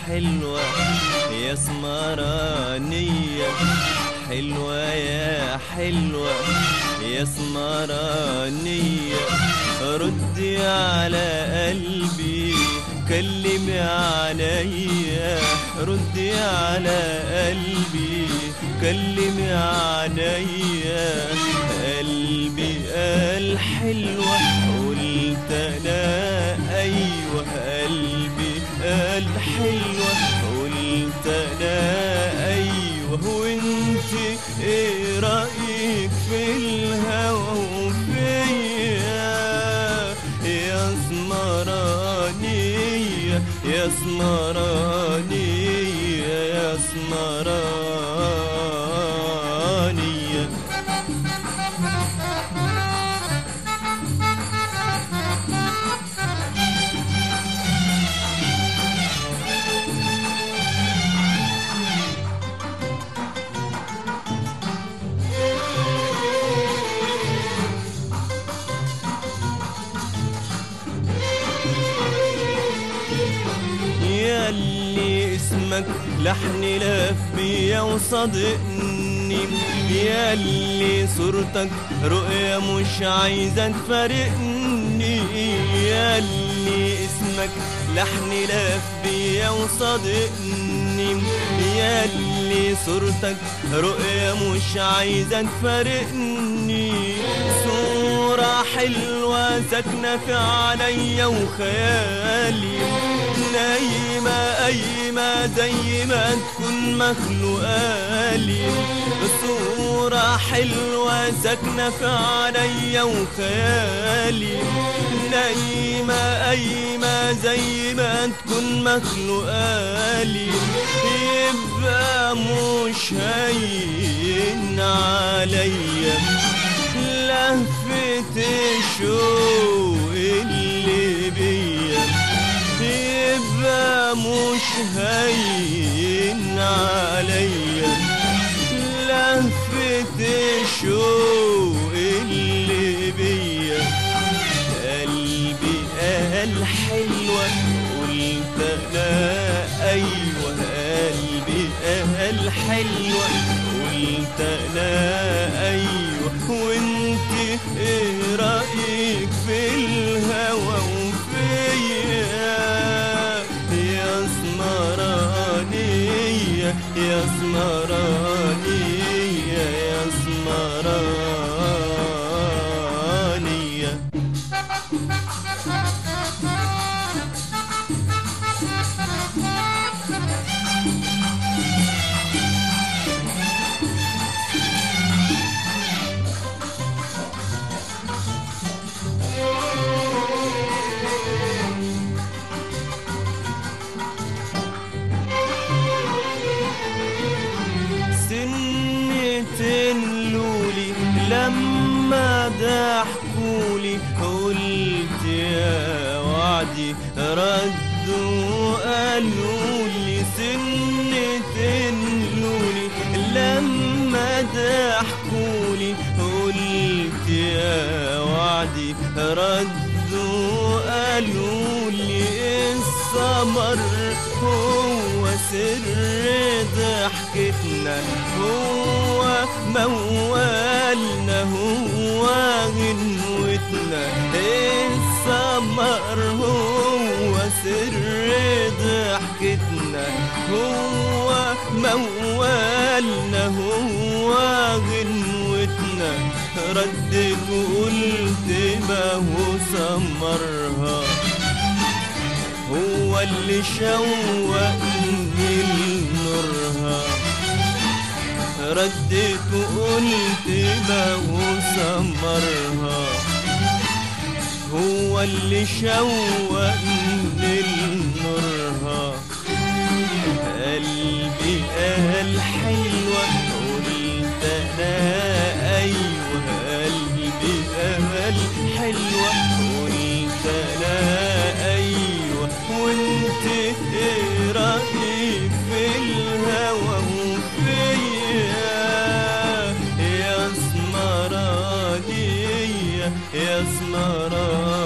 حلوة يا سمرانية حلوة يا حلوة يا سمرانية ردي على قلبي كلمي عليا ردي على قلبي كلمي عليا قلبي قال حلوة قلت انا ايوه قلبي قال حلوة قلت انا ايوه وانت ايه رايك في الهوى وفيا يا سمرانية يا سمرانية يا سمرانية يا اللي اسمك لحن لف بيا وصدقني يا اللي صورتك رؤيا مش عايزة تفارقني يا اللي اسمك لحن لف بيا وصدقني يا اللي صورتك رؤيا مش عايزة تفارقني صورة حلوة ساكنة في عينيا وخيالي نايمة قايمة زي ما تكون مخلوقالي صورة حلوة ساكنة في عينيا وخيالي نايمة قايمة زي ما تكون مخلوقالي يبقى مش هين عليا لفة الشوق اللي بيا يبقى مش هين عليا لفة الشوق اللي بيا قلبي قال حلوة قلت انا ايوه قلبي قال حلوة قلت انا ايوه وانت ايه رايك في الهوى وفيا يا سمرانية يا سمرانية يا سمرانية سنة اللولي لما ضحكولي قلت يا وعدي ردوا قالوا لي سنة اللولي لما ضحكولي قلت يا وعدي ردوا قالوا لي السمر هو سر ضحكتنا هو موالنا هو غنوتنا السمر هو سر ضحكتنا هو موالنا هو غنوتنا ردت وقلت ما هو سمرها هو اللي شوقني لنورها رديت وقلت ما هو سمرها هو اللي شوقني لنورها قلبي قال حلوة قلت أنا أيوة قلبي قال حلوة قلت أنا أيوة وانت ايه رأيك في الهوى وفيا يا سمرانية يا سمرانية